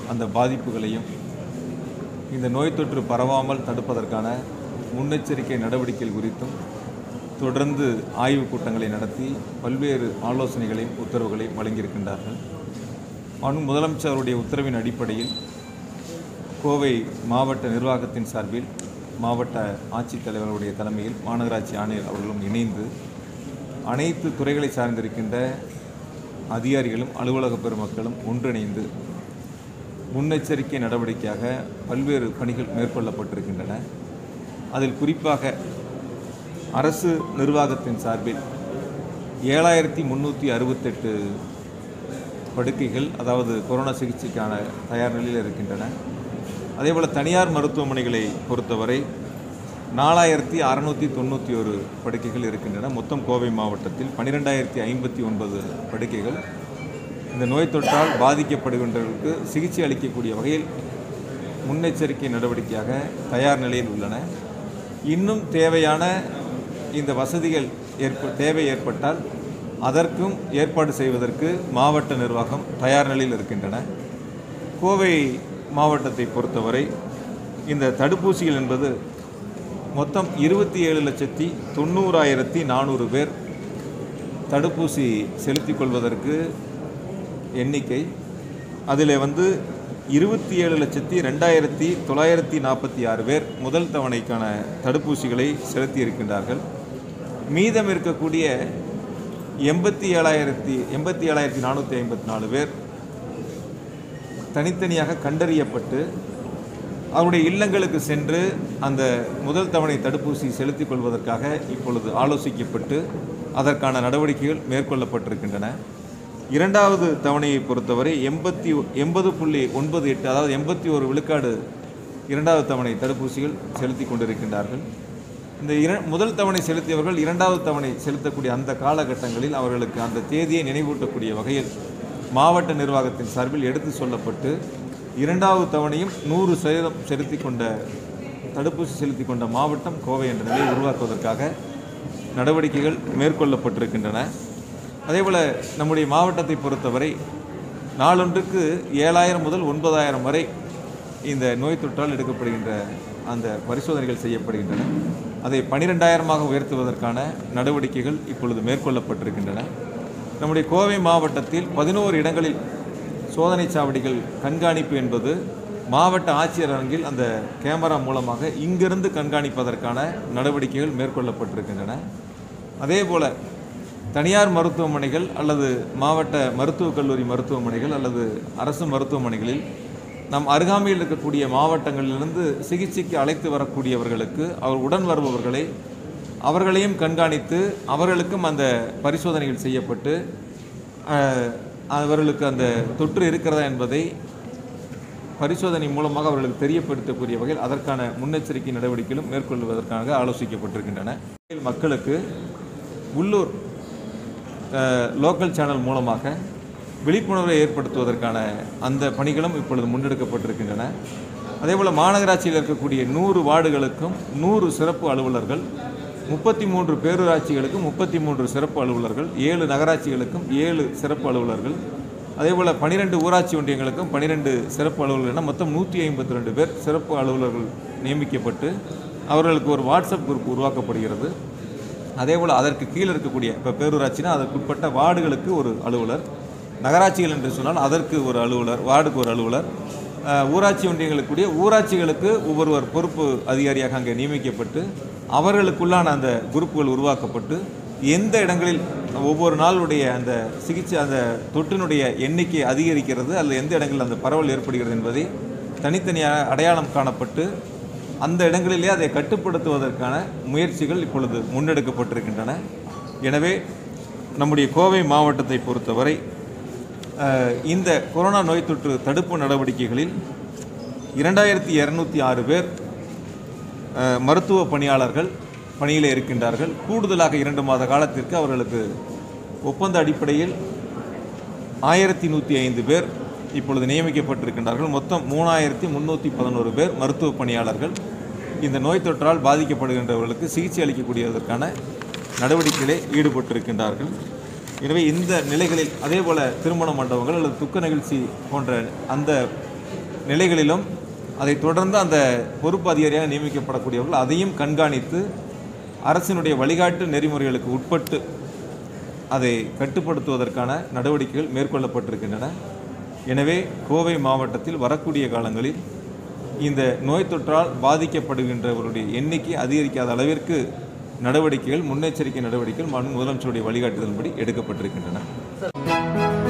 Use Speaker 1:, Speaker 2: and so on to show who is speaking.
Speaker 1: அந்த பாதிப்புகளையும் இந்த நோய் தொற்று பரவாமல் தடுப்பதற்கான முன்னெச்சரிக்கை நடவடிக்கைகள் குறித்தும் தொடர்ந்து ஆய்வுக் கூட்டங்களை நடத்தி பல்வேறு ஆலோசனைகளையும் உத்தரவுகளையும் வழங்கியிருக்கின்றார்கள் அவனும் முதலமைச்சருடைய உத்தரவின் அடிப்படையில் கோவை மாவட்ட நிர்வாகத்தின் சார்பில் மாவட்ட ஆட்சித்தலைவர்களுடைய தலைமையில் மாநகராட்சி ஆணையர் அவர்களும் இணைந்து அனைத்து துறைகளை சார்ந்திருக்கின்ற அதிகாரிகளும் அலுவலக பெருமக்களும் ஒன்றிணைந்து முன்னெச்சரிக்கை நடவடிக்கையாக பல்வேறு பணிகள் மேற்கொள்ளப்பட்டிருக்கின்றன அதில் குறிப்பாக அரசு நிர்வாகத்தின் சார்பில் ஏழாயிரத்தி முந்நூற்றி அறுபத்தெட்டு படுக்கைகள் அதாவது கொரோனா சிகிச்சைக்கான தயார் நிலையில் இருக்கின்றன அதேபோல் தனியார் மருத்துவமனைகளை பொறுத்தவரை நாலாயிரத்தி அறநூற்றி தொண்ணூற்றி ஒரு படுக்கைகள் இருக்கின்றன மொத்தம் கோவை மாவட்டத்தில் பன்னிரெண்டாயிரத்தி ஐம்பத்தி ஒன்பது படுக்கைகள் இந்த நோய் தொற்றால் பாதிக்கப்படுகின்றவர்களுக்கு சிகிச்சை அளிக்கக்கூடிய வகையில் முன்னெச்சரிக்கை நடவடிக்கையாக தயார் நிலையில் உள்ளன இன்னும் தேவையான இந்த வசதிகள் ஏற்ப தேவை ஏற்பட்டால் அதற்கும் ஏற்பாடு செய்வதற்கு மாவட்ட நிர்வாகம் தயார் நிலையில் இருக்கின்றன கோவை மாவட்டத்தை பொறுத்தவரை இந்த தடுப்பூசிகள் என்பது மொத்தம் இருபத்தி ஏழு லட்சத்தி தொண்ணூறாயிரத்தி நானூறு பேர் தடுப்பூசி செலுத்திக் கொள்வதற்கு எண்ணிக்கை அதில் வந்து இருபத்தி ஏழு லட்சத்தி ரெண்டாயிரத்தி தொள்ளாயிரத்தி நாற்பத்தி ஆறு பேர் முதல் தவணைக்கான தடுப்பூசிகளை செலுத்தி இருக்கின்றார்கள் மீதம் இருக்கக்கூடிய எண்பத்தி ஏழாயிரத்தி எண்பத்தி ஏழாயிரத்தி நானூற்றி ஐம்பத்தி நாலு பேர் தனித்தனியாக கண்டறியப்பட்டு அவருடைய இல்லங்களுக்கு சென்று அந்த முதல் தவணை தடுப்பூசி செலுத்திக் கொள்வதற்காக இப்பொழுது ஆலோசிக்கப்பட்டு அதற்கான நடவடிக்கைகள் மேற்கொள்ளப்பட்டிருக்கின்றன இரண்டாவது தவணையை பொறுத்தவரை எண்பத்தி எண்பது புள்ளி ஒன்பது எட்டு அதாவது எண்பத்தி ஒரு விழுக்காடு இரண்டாவது தவணை தடுப்பூசிகள் செலுத்தி கொண்டிருக்கின்றார்கள் இந்த இர முதல் தவணை செலுத்தியவர்கள் இரண்டாவது தவணை செலுத்தக்கூடிய அந்த காலகட்டங்களில் அவர்களுக்கு அந்த தேதியை நினைவூட்டக்கூடிய வகையில் மாவட்ட நிர்வாகத்தின் சார்பில் எடுத்து சொல்லப்பட்டு இரண்டாவது தவணையும் நூறு சதவீதம் செலுத்தி கொண்ட தடுப்பூசி செலுத்தி கொண்ட மாவட்டம் கோவை என்ற நிலையை உருவாக்குவதற்காக நடவடிக்கைகள் மேற்கொள்ளப்பட்டிருக்கின்றன அதேபோல் நம்முடைய மாவட்டத்தை பொறுத்தவரை நாளொன்றுக்கு ஏழாயிரம் முதல் ஒன்பதாயிரம் வரை இந்த நோய் தொற்றால் எடுக்கப்படுகின்ற அந்த பரிசோதனைகள் செய்யப்படுகின்றன அதை பனிரெண்டாயிரமாக உயர்த்துவதற்கான நடவடிக்கைகள் இப்பொழுது மேற்கொள்ளப்பட்டிருக்கின்றன நம்முடைய கோவை மாவட்டத்தில் பதினோரு இடங்களில் சோதனை சாவடிகள் கண்காணிப்பு என்பது மாவட்ட ஆட்சியர் அரங்கில் அந்த கேமரா மூலமாக இங்கிருந்து கண்காணிப்பதற்கான நடவடிக்கைகள் மேற்கொள்ளப்பட்டிருக்கின்றன அதே போல தனியார் மருத்துவமனைகள் அல்லது மாவட்ட மருத்துவக் கல்லூரி மருத்துவமனைகள் அல்லது அரசு மருத்துவமனைகளில் நம் அருகாமையில் இருக்கக்கூடிய மாவட்டங்களிலிருந்து சிகிச்சைக்கு அழைத்து வரக்கூடியவர்களுக்கு அவர் உடன் வருபவர்களை அவர்களையும் கண்காணித்து அவர்களுக்கும் அந்த பரிசோதனைகள் செய்யப்பட்டு அஹ், அவர்களுக்கு அந்த தொற்று இருக்கிறதா என்பதை பரிசோதனை மூலமாக அவர்களுக்கு தெரியப்படுத்தக்கூடிய வகையில் அதற்கான முன்னெச்சரிக்கை நடவடிக்கைகளும் மேற்கொள்வதற்காக ஆலோசிக்கப்பட்டிருக்கின்றன மக்களுக்கு உள்ளூர் அஹ், லோக்கல் சேனல் மூலமாக விழிப்புணர்வை ஏற்படுத்துவதற்கான அந்த பணிகளும் இப்பொழுது முன்னெடுக்கப்பட்டிருக்கின்றன அதேபோல் மாநகராட்சியில் இருக்கக்கூடிய நூறு வார்டுகளுக்கும் நூறு சிறப்பு அலுவலர்கள் முப்பத்தி மூன்று பேரூராட்சிகளுக்கும் முப்பத்தி மூன்று சிறப்பு அலுவலர்கள் ஏழு நகராட்சிகளுக்கும் ஏழு சிறப்பு அலுவலர்கள் அதேபோல் பன்னிரெண்டு ஊராட்சி ஒன்றியங்களுக்கும் பன்னிரெண்டு சிறப்பு அலுவலர்கள் என மொத்தம் நூற்றி ஐம்பத்தி ரெண்டு பேர் சிறப்பு அலுவலர்கள் நியமிக்கப்பட்டு அவர்களுக்கு ஒரு வாட்ஸ்அப் குரூப் உருவாக்கப்படுகிறது அதேபோல் அதற்கு கீழே இருக்கக்கூடிய இப்போ பேரூராட்சினா அதற்குட்பட்ட வார்டுகளுக்கு ஒரு அலுவலர் நகராட்சிகள் என்று சொன்னால் அதற்கு ஒரு அலுவலர் வார்டுக்கு ஒரு அலுவலர் அஹ், ஊராட்சி ஒன்றியங்களுக்குரிய ஊராட்சிகளுக்கு ஒவ்வொருவர் பொறுப்பு அதிகாரியாக அங்கே நியமிக்கப்பட்டு அவர்களுக்குள்ளான அந்த குரூப்புகள் உருவாக்கப்பட்டு எந்த இடங்களில் ஒவ்வொரு நாளுடைய அந்த சிகிச்சை அந்த தொற்றினுடைய எண்ணிக்கை அதிகரிக்கிறது அல்லது எந்த இடங்களில் அந்த பரவல் ஏற்படுகிறது என்பதை தனித்தனியாக அடையாளம் காணப்பட்டு அந்த இடங்களிலே அதை கட்டுப்படுத்துவதற்கான முயற்சிகள் இப்பொழுது முன்னெடுக்கப்பட்டிருக்கின்றன எனவே நம்முடைய கோவை மாவட்டத்தை பொறுத்தவரை அஹ், இந்த கொரோனா நோய் தொற்று தடுப்பு நடவடிக்கைகளில் இரண்டாயிரத்தி இரநூத்தி ஆறு பேர் அஹ், மருத்துவ பணியாளர்கள் பணியில் இருக்கின்றார்கள் கூடுதலாக இரண்டு மாத காலத்திற்கு அவர்களுக்கு ஒப்பந்த அடிப்படையில் ஆயிரத்தி நூற்றி ஐந்து பேர் இப்பொழுது நியமிக்கப்பட்டிருக்கின்றார்கள் மொத்தம் மூணாயிரத்தி முந்நூற்றி பதினோரு பேர் மருத்துவ பணியாளர்கள் இந்த நோய் தொற்றால் பாதிக்கப்படுகின்றவர்களுக்கு சிகிச்சை அளிக்கக்கூடியதற்கான நடவடிக்கைகளே ஈடுபட்டிருக்கின்றார்கள் எனவே இந்த நிலைகளில் அதே போல திருமண மண்டபங்கள் அல்லது துக்க நிகழ்ச்சி போன்ற அந்த நிலைகளிலும் அதை தொடர்ந்து அந்த பொறுப்பு அதிகாரியாக நியமிக்கப்படக்கூடியவர்கள் அதையும் கண்காணித்து அரசினுடைய வழிகாட்டு நெறிமுறைகளுக்கு உட்பட்டு அதை கட்டுப்படுத்துவதற்கான நடவடிக்கைகள் மேற்கொள்ளப்பட்டிருக்கின்றன எனவே கோவை மாவட்டத்தில் வரக்கூடிய காலங்களில் இந்த நோய் தொற்றால் பாதிக்கப்படுகின்றவருடைய எண்ணிக்கை அதிகரிக்காத அளவிற்கு நடவடிக்கைகள் முன்னெச்சரிக்கை நடவடிக்கைகள் மாண்பு முதலமைச்சருடைய வழிகாட்டுதலின்படி எடுக்கப்பட்டிருக்கின்றன